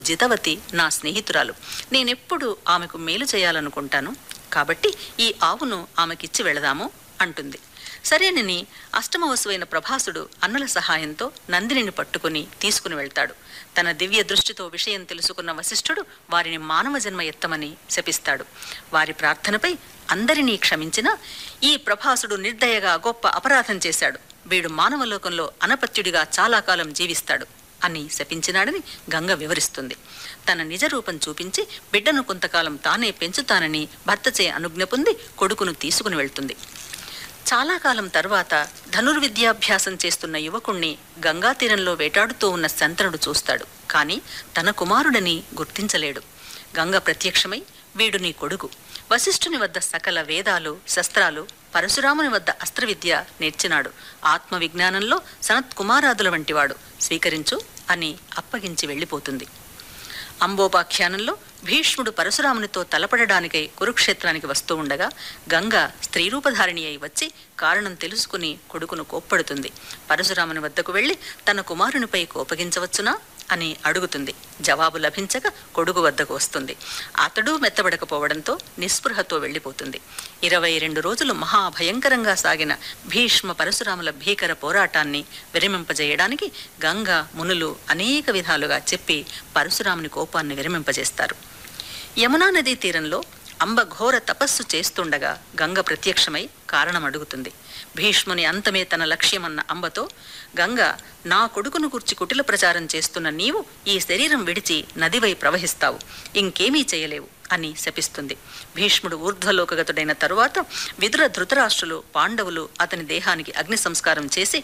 జితవతి నా స్నేహితురాలు నేనెప్పుడు ఆమెకు మేలు చేయాలనుకుంటాను కాబట్టి ఈ ఆవును ఆమెకిచ్చి వెళదాము అంటుంది సరేనని అష్టమవసువైన ప్రభాసుడు అన్నల సహాయంతో నందినిని పట్టుకుని తీసుకుని వెళ్తాడు తన దివ్య దృష్టితో విషయం తెలుసుకున్న వశిష్ఠుడు వారిని మానవ జన్మ ఎత్తమని శపిస్తాడు వారి ప్రార్థనపై అందరినీ క్షమించినా ఈ ప్రభాసుడు నిర్దయగా గొప్ప అపరాధం చేశాడు వీడు మానవలోకంలో అనపత్యుడిగా చాలా కాలం జీవిస్తాడు అని శపించినాడని గంగ వివరిస్తుంది తన నిజ రూపం చూపించి బిడ్డను కొంతకాలం తానే పెంచుతానని భర్తచే అనుజ్ఞ పొంది కొడుకును తీసుకుని వెళ్తుంది చాలా కాలం తర్వాత ధనుర్విద్యాభ్యాసం చేస్తున్న యువకుణ్ణి గంగా తీరంలో వేటాడుతూ ఉన్న శంతనుడు చూస్తాడు కాని తన కుమారుడని గుర్తించలేడు గంగ ప్రత్యక్షమై వీడు నీ కొడుకు వశిష్ఠుని వద్ద సకల వేదాలు శస్త్రాలు పరశురాముని వద్ద అస్త్రవిద్య నేర్చినాడు ఆత్మ విజ్ఞానంలో సనత్ కుమారాదుల వంటివాడు స్వీకరించు అని అప్పగించి వెళ్ళిపోతుంది అంబోపాఖ్యానంలో భీష్ముడు పరశురామునితో తలపడడానికై కురుక్షేత్రానికి వస్తూ ఉండగా గంగ స్త్రీరూపధారిణి అయి వచ్చి కారణం తెలుసుకుని కొడుకును కోప్పడుతుంది పరశురాముని వద్దకు వెళ్లి తన కుమారునిపై కోపగించవచ్చునా అని అడుగుతుంది జవాబు లభించక కొడుకు వద్దకు వస్తుంది అతడు మెత్తబడకపోవడంతో నిస్పృహతో వెళ్ళిపోతుంది ఇరవై రెండు రోజులు మహాభయంకరంగా సాగిన భీష్మ పరశురాముల భీకర పోరాటాన్ని విరమింపజేయడానికి గంగ మునులు అనేక విధాలుగా చెప్పి పరశురాముని కోపాన్ని విరమింపజేస్తారు యమునా నదీ తీరంలో అంబ ఘోర తపస్సు చేస్తుండగా గంగ ప్రత్యక్షమై కారణం అడుగుతుంది భీష్ముని అంతమే తన లక్ష్యమన్న అంబతో గంగ నా కొడుకును గుర్చి కుటిల ప్రచారం చేస్తున్న నీవు ఈ శరీరం విడిచి నదివై ప్రవహిస్తావు ఇంకేమీ చేయలేవు అని శపిస్తుంది భీష్ముడు ఊర్ధ్వలోకగతుడైన తరువాత విదుర ధృతరాష్ట్రులు పాండవులు అతని దేహానికి అగ్ని సంస్కారం చేసి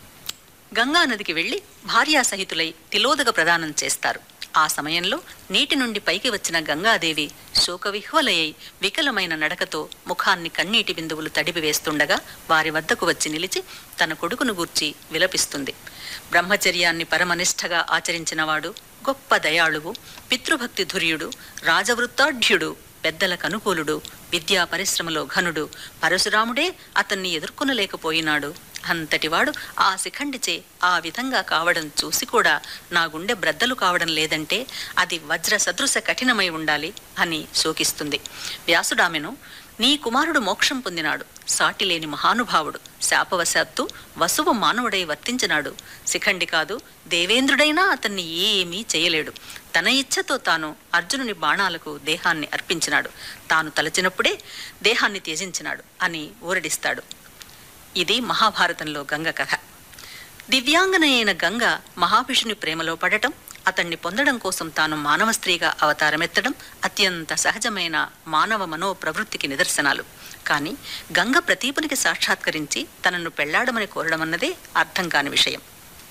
గంగా నదికి వెళ్లి భార్యాసహితులై తిలోదక ప్రదానం చేస్తారు ఆ సమయంలో నీటి నుండి పైకి వచ్చిన గంగాదేవి శోకవిహ్వలయ్యి వికలమైన నడకతో ముఖాన్ని కన్నీటి బిందువులు తడిపి వేస్తుండగా వారి వద్దకు వచ్చి నిలిచి తన కొడుకును గూర్చి విలపిస్తుంది బ్రహ్మచర్యాన్ని పరమనిష్టగా ఆచరించినవాడు గొప్ప దయాళువు పితృభక్తి ధుర్యుడు రాజవృత్తాఢ్యుడు పెద్దలకు అనుకూలుడు విద్యా పరిశ్రమలో ఘనుడు పరశురాముడే అతన్ని ఎదుర్కొనలేకపోయినాడు అంతటివాడు ఆ శిఖండిచే ఆ విధంగా కావడం చూసి కూడా నా గుండె బ్రద్దలు కావడం లేదంటే అది వజ్ర సదృశ కఠినమై ఉండాలి అని శోకిస్తుంది వ్యాసుడామెను నీ కుమారుడు మోక్షం పొందినాడు సాటిలేని మహానుభావుడు శాపవశాత్తు వసువు మానవుడై వర్తించినాడు శిఖండి కాదు దేవేంద్రుడైనా అతన్ని ఏమీ చేయలేడు తన ఇచ్ఛతో తాను అర్జునుని బాణాలకు దేహాన్ని అర్పించినాడు తాను తలచినప్పుడే దేహాన్ని త్యజించినాడు అని ఊరడిస్తాడు ఇది మహాభారతంలో గంగ కథ దివ్యాంగన అయిన గంగ మహావిషుని ప్రేమలో పడటం అతన్ని పొందడం కోసం తాను మానవ స్త్రీగా అవతారమెత్తడం అత్యంత సహజమైన మానవ మనో ప్రవృత్తికి నిదర్శనాలు కానీ గంగ ప్రతీపునికి సాక్షాత్కరించి తనను పెళ్లాడమని కోరడమన్నదే అర్థం కాని విషయం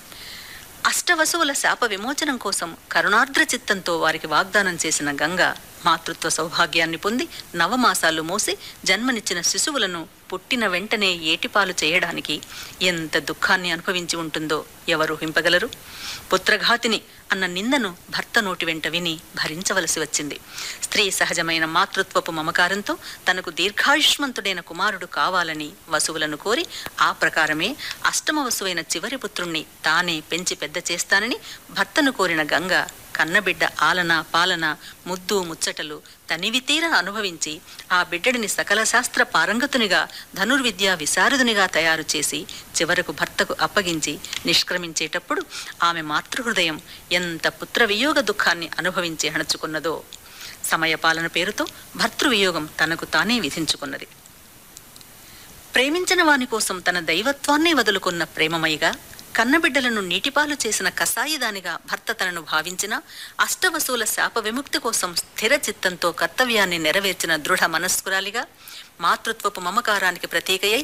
అష్టవసువుల శాప విమోచనం కోసం కరుణార్ద్ర చిత్తంతో వారికి వాగ్దానం చేసిన గంగ మాతృత్వ సౌభాగ్యాన్ని పొంది నవమాసాలు మోసి జన్మనిచ్చిన శిశువులను పుట్టిన వెంటనే ఏటిపాలు చేయడానికి ఎంత దుఃఖాన్ని అనుభవించి ఉంటుందో ఎవరు హింపగలరు పుత్రఘాతిని అన్న నిందను భర్త నోటి వెంట విని భరించవలసి వచ్చింది స్త్రీ సహజమైన మాతృత్వపు మమకారంతో తనకు దీర్ఘాయుష్మంతుడైన కుమారుడు కావాలని వసువులను కోరి ఆ ప్రకారమే అష్టమ వసువైన చివరి పుత్రుణ్ణి తానే పెంచి పెద్ద చేస్తానని భర్తను కోరిన గంగ కన్నబిడ్డ ఆలన పాలన ముద్దు ముచ్చటలు తనివితీర అనుభవించి ఆ బిడ్డడిని సకల శాస్త్ర పారంగతునిగా ధనుర్విద్యా విశారదునిగా తయారు చేసి చివరకు భర్తకు అప్పగించి నిష్క్రమించేటప్పుడు ఆమె మాతృహృదయం ఎంత పుత్ర వియోగ దుఃఖాన్ని అనుభవించి అణచుకున్నదో సమయపాలన పేరుతో భర్తృవియోగం తనకు తానే విధించుకున్నది ప్రేమించిన వాని కోసం తన దైవత్వాన్నే వదులుకున్న ప్రేమమయిగా కన్నబిడ్డలను నీటిపాలు చేసిన కసాయిదానిగా భర్త తనను భావించిన అష్టవసువుల శాప విముక్తి కోసం స్థిర చిత్తంతో కర్తవ్యాన్ని నెరవేర్చిన దృఢ మనస్కురాలిగా మాతృత్వపు మమకారానికి ప్రతీకయ్యి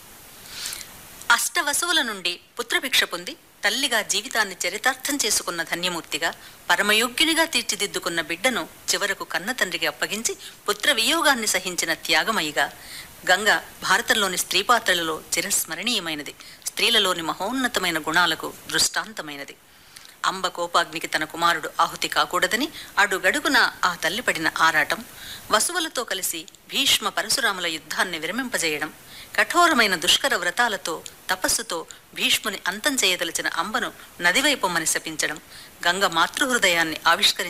అష్టవసువుల నుండి పుత్రభిక్ష పొంది తల్లిగా జీవితాన్ని చరితార్థం చేసుకున్న ధన్యమూర్తిగా పరమయోగ్యునిగా తీర్చిదిద్దుకున్న బిడ్డను చివరకు కన్న తండ్రికి అప్పగించి పుత్ర వియోగాన్ని సహించిన త్యాగమయిగా గంగ భారతంలోని స్త్రీ పాత్రలలో చిరస్మరణీయమైనది స్త్రీలలోని మహోన్నతమైన గుణాలకు దృష్టాంతమైనది అంబ కోపాగ్నికి తన కుమారుడు ఆహుతి కాకూడదని అడుగడుగున ఆ తల్లి పడిన ఆరాటం వసువులతో కలిసి భీష్మ పరశురాముల యుద్ధాన్ని విరమింపజేయడం కఠోరమైన దుష్కర వ్రతాలతో తపస్సుతో భీష్ముని అంతం చేయదలిచిన అంబను నదివైపొమ్మని శపించడం గంగ మాతృహృదయాన్ని ఆవిష్కరించి